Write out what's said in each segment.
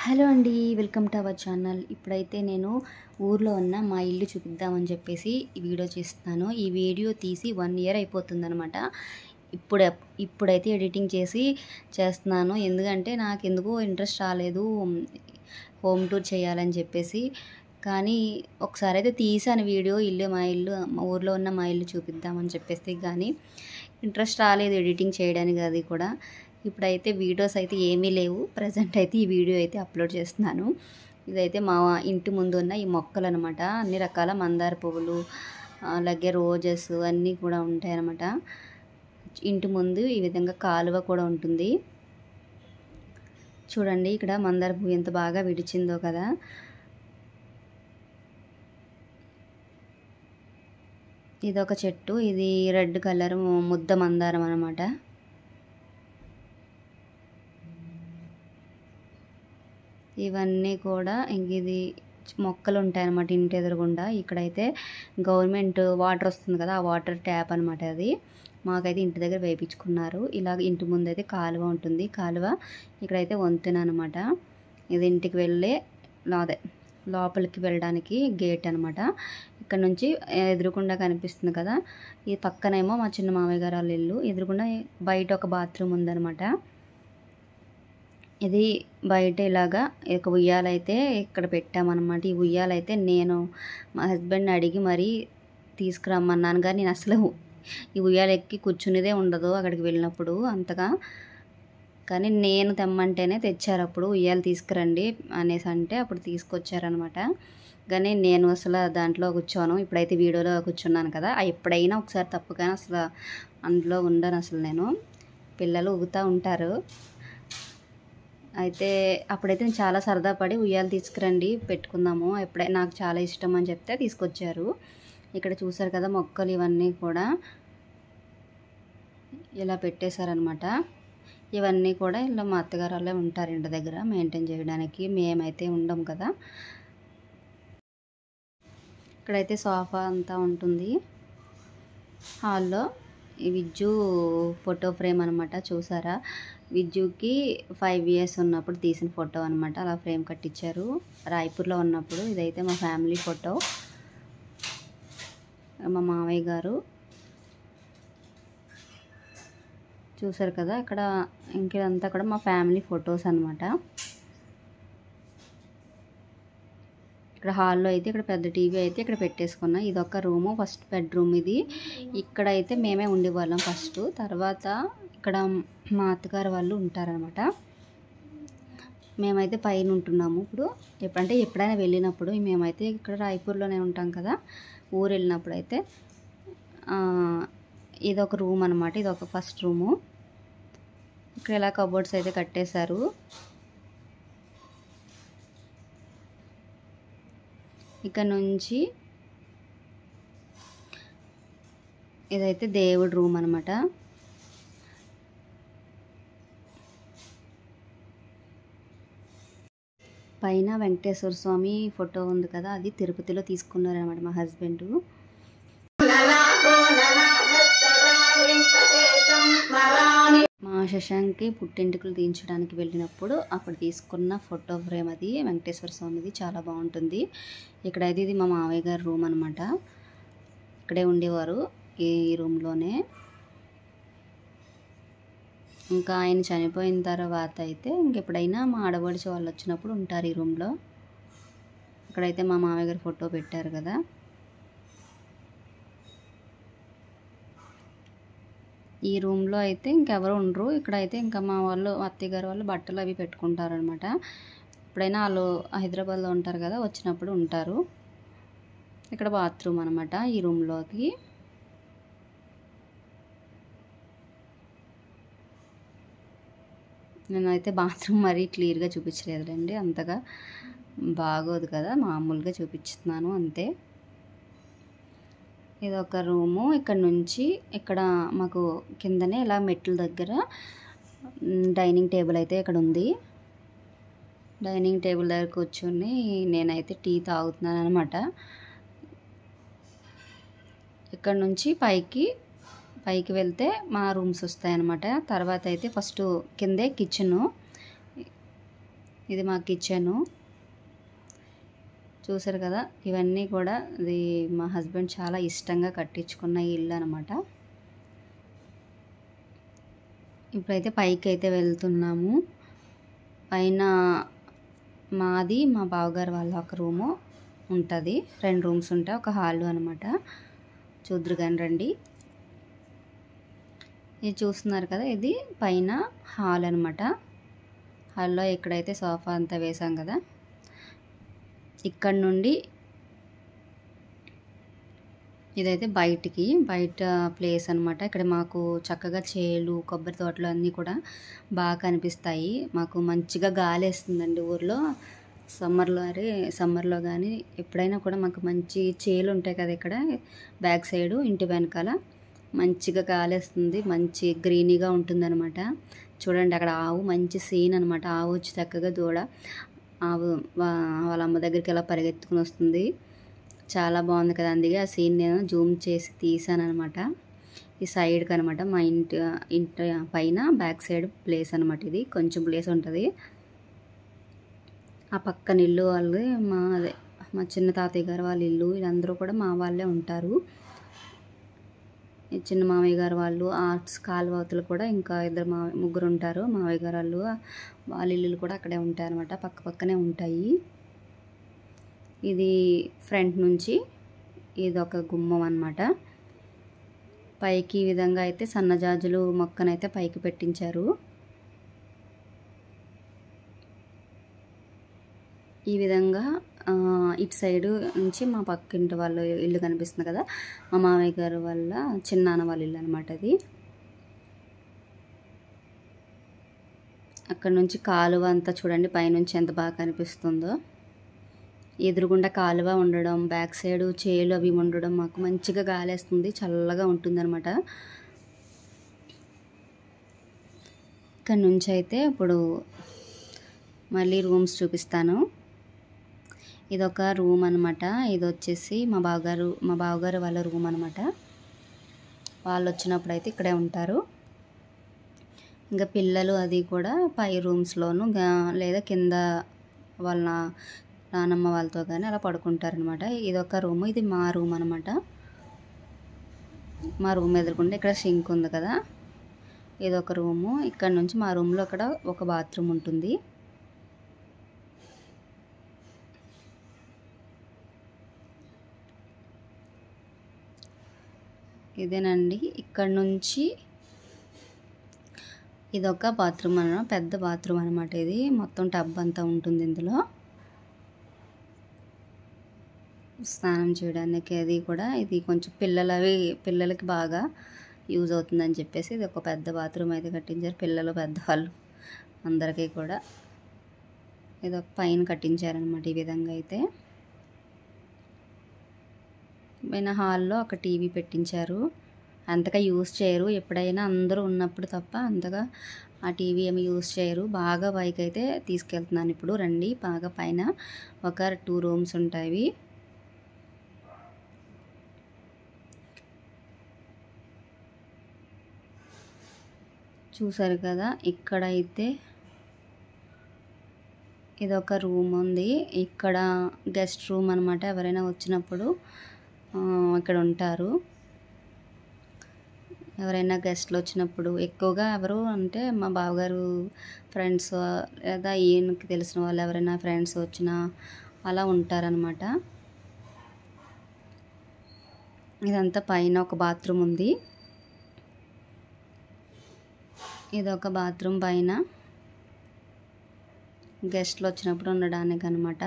hello అండి welcome to our channel ఇప్పుడైతే నేను ఊర్లో ఉన్న మా ఇల్లు చూపిద్దామని చెప్పేసి ఈ వీడియో చేస్తున్నాను ఈ వీడియో తీసి వన్ ఇయర్ అయిపోతుందనమాట ఇప్పుడు ఇప్పుడైతే ఎడిటింగ్ చేసి చేస్తున్నాను ఎందుకంటే నాకు ఎందుకో ఇంట్రెస్ట్ రాలేదు హోమ్ టూర్ చేయాలని చెప్పేసి కానీ ఒకసారి అయితే తీసాను వీడియో ఇల్లు మా ఇల్లు మా ఊర్లో ఉన్న మా ఇల్లు చూపిద్దామని చెప్పేసి కానీ ఇంట్రెస్ట్ రాలేదు ఎడిటింగ్ చేయడానికి అది కూడా ఇప్పుడైతే వీడియోస్ అయితే ఏమీ లేవు ప్రజెంట్ అయితే ఈ వీడియో అయితే అప్లోడ్ చేస్తున్నాను ఇదైతే మా ఇంటి ముందు ఉన్న ఈ మొక్కలు అనమాట అన్ని రకాల మందార పువ్వులు అలాగే రోజెస్ అన్నీ కూడా ఉంటాయి అన్నమాట ఇంటి ముందు ఈ విధంగా కాలువ కూడా ఉంటుంది చూడండి ఇక్కడ మందార పువ్వు ఎంత బాగా విడిచిందో కదా ఇది ఒక చెట్టు ఇది రెడ్ కలర్ ముద్ద మందారం అనమాట ఇవన్నీ కూడా ఇంక ఇది మొక్కలు ఉంటాయన్నమాట ఇంటి ఎదురుగుండా ఇక్కడైతే గవర్నమెంట్ వాటర్ వస్తుంది కదా ఆ వాటర్ ట్యాప్ అనమాట అది మాకైతే ఇంటి దగ్గర వేయించుకున్నారు ఇలాగ ఇంటి ముందు అయితే కాలువ ఉంటుంది కాలువ ఇక్కడైతే వంతెన అనమాట ఇది ఇంటికి వెళ్ళే అదే లోపలికి వెళ్ళడానికి గేట్ అనమాట ఇక్కడ నుంచి ఎదురుకుండా కనిపిస్తుంది కదా ఈ పక్కనేమో మా చిన్న మామయ్య గారు వాళ్ళ ఇల్లు ఎదురుకుండా బయట ఒక బాత్రూమ్ ఉందన్నమాట ఇది బయట ఇలాగా ఒక ఉయ్యాలైతే ఇక్కడ పెట్టామన్నమాట ఈ ఉయ్యాలైతే నేను మా హస్బెండ్ని అడిగి మరీ తీసుకురమ్మన్నాను కానీ నేను అసలు ఈ ఉయ్యాల ఎక్కి కూర్చునేదే ఉండదు అక్కడికి వెళ్ళినప్పుడు అంతగా కానీ నేను తెమ్మంటేనే తెచ్చారు అప్పుడు ఉయ్యాలు తీసుకురండి అనేసి అంటే అప్పుడు తీసుకొచ్చారనమాట కానీ నేను అసలు దాంట్లో కూర్చోను ఇప్పుడైతే వీడియోలో కూర్చున్నాను కదా ఎప్పుడైనా ఒకసారి తప్పుగా అసలు అందులో ఉండను అసలు నేను పిల్లలు ఊగుతూ ఉంటారు అయితే అప్పుడైతే నేను చాలా సరదా పడి ఉయ్యాలు తీసుకురండి పెట్టుకుందాము ఎప్పుడైనా నాకు చాలా ఇష్టం అని చెప్తే తీసుకొచ్చారు ఇక్కడ చూసారు కదా మొక్కలు ఇవన్నీ కూడా ఇలా పెట్టేశారనమాట ఇవన్నీ కూడా ఇలా మా అత్తగారు వాళ్ళే ఉంటారు ఇంటి దగ్గర మెయింటైన్ చేయడానికి మేమైతే ఉండం కదా ఇక్కడైతే సోఫా అంతా ఉంటుంది హాల్లో ఈ విజ్జు ఫోటో ఫ్రేమ్ అనమాట చూసారా విజ్జుకి ఫైవ్ ఇయర్స్ ఉన్నప్పుడు తీసిన ఫోటో అనమాట అలా ఫ్రేమ్ కట్టించారు రాయపూర్లో ఉన్నప్పుడు ఇదైతే మా ఫ్యామిలీ ఫోటో మా మామయ్య గారు చూసారు కదా అక్కడ ఇంకేదంతా కూడా మా ఫ్యామిలీ ఫొటోస్ అనమాట ఇక్కడ హాల్లో అయితే ఇక్కడ పెద్ద టీవీ అయితే ఇక్కడ పెట్టేసుకున్నా ఇది ఒక రూము ఫస్ట్ బెడ్రూమ్ ఇది ఇక్కడ అయితే మేమే ఉండేవాళ్ళం ఫస్ట్ తర్వాత ఇక్కడ మా అత్తగారు వాళ్ళు ఉంటారనమాట మేమైతే పైన ఉంటున్నాము ఇప్పుడు ఎప్పుడంటే ఎప్పుడైనా వెళ్ళినప్పుడు మేమైతే ఇక్కడ రాయపూర్లోనే ఉంటాం కదా ఊరు వెళ్ళినప్పుడు అయితే ఇది ఒక రూమ్ అనమాట ఇది ఒక ఫస్ట్ రూము ఇక్కడ ఇలా కబోర్డ్స్ అయితే కట్టేశారు ఇక్కడ నుంచి ఇదైతే దేవుడి రూమ్ అనమాట పైన వెంకటేశ్వర స్వామి ఫోటో ఉంది కదా అది తిరుపతిలో తీసుకున్నారనమాట మా హస్బెండ్ మా శశాంక్కి పుట్టింటికలు తీయించడానికి వెళ్ళినప్పుడు అప్పుడు తీసుకున్న ఫోటో ఫ్రేమ్ అది వెంకటేశ్వర స్వామిది చాలా బాగుంటుంది ఇక్కడైతే ఇది మా మావయ్య గారి రూమ్ అనమాట ఇక్కడే ఉండేవారు ఈ రూమ్లోనే ఇంకా ఆయన చనిపోయిన తర్వాత అయితే ఇంకెప్పుడైనా మా ఆడపడిచి వాళ్ళు వచ్చినప్పుడు ఉంటారు ఈ రూమ్లో ఇక్కడైతే మా మామయ్య గారి ఫోటో పెట్టారు కదా ఈ రూమ్లో అయితే ఇంకెవరు ఉండరు ఇక్కడైతే ఇంకా మా వాళ్ళు అత్తయ్య గారు వాళ్ళు బట్టలు అవి పెట్టుకుంటారనమాట ఎప్పుడైనా వాళ్ళు హైదరాబాద్లో ఉంటారు కదా వచ్చినప్పుడు ఉంటారు ఇక్కడ బాత్రూమ్ అనమాట ఈ రూమ్లోకి నేనైతే బాత్రూమ్ మరీ క్లియర్గా చూపించలేదులేండి అంతగా బాగోదు కదా మామూలుగా చూపిస్తున్నాను అంతే ఇది ఒక రూము ఇక్కడ నుంచి ఇక్కడ మాకు కిందనే ఇలా మెట్ల దగ్గర డైనింగ్ టేబుల్ అయితే ఇక్కడ ఉంది డైనింగ్ టేబుల్ దగ్గర కూర్చొని నేనైతే టీ తాగుతున్నాను అనమాట ఇక్కడ నుంచి పైకి పైకి వెళ్తే మా రూమ్స్ వస్తాయన్నమాట తర్వాత అయితే ఫస్ట్ కిందే కిచెను ఇది మా కిచెను చూసారు కదా ఇవన్నీ కూడా ఇది మా హస్బెండ్ చాలా ఇష్టంగా కట్టించుకున్న ఇల్లు అనమాట ఇప్పుడైతే పైకి అయితే వెళ్తున్నాము పైన మాది మా బావగారు వాళ్ళ ఒక రూము ఉంటుంది రెండు రూమ్స్ ఉంటాయి ఒక హాల్ అనమాట చూద్దరు కానీ రండి ఇది చూస్తున్నారు కదా ఇది పైన హాల్ అనమాట హాల్లో ఇక్కడైతే సోఫా అంతా వేసాం కదా ఇక్కడ నుండి ఇదైతే బయటికి బయట ప్లేస్ అనమాట ఇక్కడ మాకు చక్కగా చేలు కొబ్బరి తోటలు అన్నీ కూడా బాగా కనిపిస్తాయి మాకు మంచిగా గాలి వేస్తుందండి ఊర్లో సమ్మర్లో అరే సమ్మర్లో కానీ ఎప్పుడైనా కూడా మాకు మంచి చేలు ఉంటాయి కదా ఇక్కడ బ్యాక్ సైడు ఇంటి వెనకాల మంచిగా గాలి వేస్తుంది మంచి గ్రీనీగా ఉంటుందన్నమాట చూడండి అక్కడ ఆవు మంచి సీన్ అనమాట ఆవు వచ్చి చక్కగా దూడ ఆవు వా- వాళ్ళ అమ్మ దగ్గరికి ఎలా పరిగెత్తుకుని వస్తుంది చాలా బాగుంది కదా అందుకే ఆ సీన్ నేను జూమ్ చేసి తీసాను అనమాట ఈ సైడ్కి అనమాట మా ఇంటి ఇంటి పైన బ్యాక్ సైడ్ ప్లేస్ అనమాట ఇది కొంచెం ప్లేస్ ఉంటుంది ఆ పక్కన ఇల్లు వాళ్ళు మా అదే మా చిన్న తాతయ్య గారు వాళ్ళ ఇల్లు వీళ్ళందరూ కూడా మా వాళ్ళే ఉంటారు ఈ చిన్న మామయ్య గారు వాళ్ళు ఆర్ట్స్ కాలువతలు కూడా ఇంకా ఇద్దరు మా ముగ్గురు ఉంటారు మామయ్య గారు వాళ్ళు వాళ్ళ ఇల్లులు కూడా అక్కడే ఉంటాయి అనమాట పక్క పక్కనే ఉంటాయి ఇది ఫ్రంట్ నుంచి ఇది ఒక గుమ్మం అన్నమాట పైకి ఈ విధంగా అయితే సన్నజాజులు మొక్కనైతే పైకి పెట్టించారు ఈ విధంగా ఆ, ఇటు సైడు నుంచి మా పక్కింటి వాళ్ళ ఇల్లు కనిపిస్తుంది కదా మా మామయ్య గారు వాళ్ళ చిన్నాన్న వాళ్ళ ఇల్లు అనమాట అది అక్కడ నుంచి కాలువ అంతా చూడండి పైనుంచి ఎంత బాగా కనిపిస్తుందో ఎదురుగుండా కాలువ ఉండడం బ్యాక్ సైడ్ చేలు అవి ఉండడం మాకు మంచిగా గాలేస్తుంది చల్లగా ఉంటుందన్నమాట ఇక్కడ నుంచి అయితే ఇప్పుడు మళ్ళీ రూమ్స్ చూపిస్తాను ఇదొక రూమ్ అనమాట ఇది వచ్చేసి మా బావగారు మా బావగారు వాళ్ళ రూమ్ అనమాట వాళ్ళు వచ్చినప్పుడు అయితే ఇక్కడే ఉంటారు ఇంకా పిల్లలు అది కూడా పై రూమ్స్లోను లేదా కింద వాళ్ళ నానమ్మ వాళ్ళతో కానీ అలా పడుకుంటారనమాట ఇది ఒక రూమ్ ఇది మా రూమ్ అనమాట మా రూమ్ ఎదురుకుంటే ఇక్కడ సింక్ ఉంది కదా ఇది ఒక రూము ఇక్కడ నుంచి మా రూమ్లో అక్కడ ఒక బాత్రూమ్ ఉంటుంది ఇదేనండి ఇక్కడ నుంచి ఇదొక బాత్రూమ్ అన్న పెద్ద బాత్రూమ్ అనమాట ఇది మొత్తం టబ్ అంతా ఉంటుంది ఇందులో స్నానం చేయడానికి అది కూడా ఇది కొంచెం పిల్లలవి పిల్లలకి బాగా యూజ్ అవుతుందని చెప్పేసి ఇది ఒక పెద్ద బాత్రూమ్ అయితే కట్టించారు పిల్లలు పెద్దవాళ్ళు అందరికీ కూడా ఇది ఒక పైన కట్టించారనమాట ఈ విధంగా అయితే పైన హాల్లో ఒక టీవీ పెట్టించారు అంతగా యూస్ చేయరు ఎప్పుడైనా అందరూ ఉన్నప్పుడు తప్ప అంతగా ఆ టీవీ ఏమి యూస్ చేయరు బాగా పైకి అయితే తీసుకెళ్తున్నాను ఇప్పుడు రండి బాగా పైన ఒక టూ రూమ్స్ ఉంటాయి చూసారు కదా ఇక్కడైతే ఇదొక రూమ్ ఉంది ఇక్కడ గెస్ట్ రూమ్ అనమాట ఎవరైనా వచ్చినప్పుడు ఆ, ఇక్కడ ఉంటారు ఎవరైనా గెస్ట్లు వచ్చినప్పుడు ఎక్కువగా ఎవరు అంటే మా బావగారు ఫ్రెండ్స్ లేదా ఈయనకి తెలిసిన వాళ్ళు ఎవరైనా ఫ్రెండ్స్ వచ్చినా అలా ఉంటారనమాట ఇదంతా పైన ఒక బాత్రూమ్ ఉంది ఇది ఒక బాత్రూమ్ పైన గెస్ట్లు వచ్చినప్పుడు ఉండడానికి అనమాట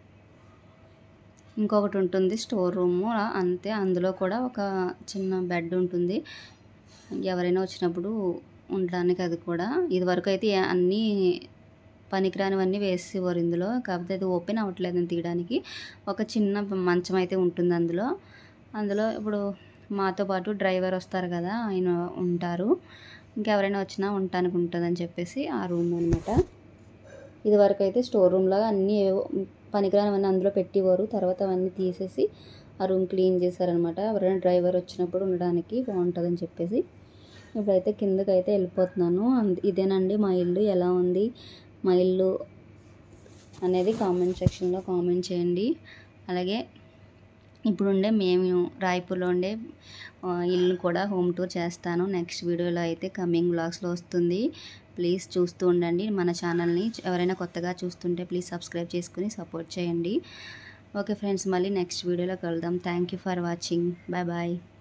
ఇంకొకటి ఉంటుంది స్టోర్ రూమ్ అంతే అందులో కూడా ఒక చిన్న బెడ్ ఉంటుంది ఎవరైనా వచ్చినప్పుడు ఉండడానికి అది కూడా ఇది వరకు అయితే ఏ- అన్నీ పనికిరానివన్నీ వేసేవారు ఇందులో కాకపోతే అది ఓపెన్ అవ్వట్లేదు తీయడానికి ఒక చిన్న మంచం అయితే ఉంటుంది అందులో అందులో ఇప్పుడు మాతో పాటు డ్రైవర్ వస్తారు కదా ఆయన ఉంటారు ఇంకెవరైనా వచ్చినా ఉండటానికి ఉంటుందని చెప్పేసి ఆ రూమ్ అనమాట ఇది వరకు అయితే స్టోర్ రూమ్ లాగా అన్నీ ఏవో పనికిరానివన్నీ అందులో పెట్టేవారు తర్వాత అవన్నీ తీసేసి ఆ రూమ్ క్లీన్ చేశారనమాట ఎవరైనా డ్రైవర్ వచ్చినప్పుడు ఉండడానికి బాగుంటుందని చెప్పేసి ఇప్పుడైతే కిందకి అయితే వెళ్ళిపోతున్నాను అంద- ఇదేనండి మా ఇల్లు ఎలా ఉంది మా ఇల్లు అనేది కామెంట్ సెక్షన్లో కామెంట్ చేయండి అలాగే ఇప్పుడుండే మేము రాయపూర్లో ఉండే ఆ, ఇల్లు కూడా హోమ్ టూర్ చేస్తాను నెక్స్ట్ వీడియోలో అయితే కమింగ్ బ్లాగ్స్లో వస్తుంది ప్లీజ్ చూస్తూ ఉండండి మన ఛానల్ని ఎవరైనా కొత్తగా చూస్తుంటే ప్లీజ్ సబ్స్క్రైబ్ చేసుకుని సపోర్ట్ చేయండి ఓకే ఫ్రెండ్స్ మళ్ళీ నెక్స్ట్ వీడియోలో కలుద్దాం thank you for watching bye bye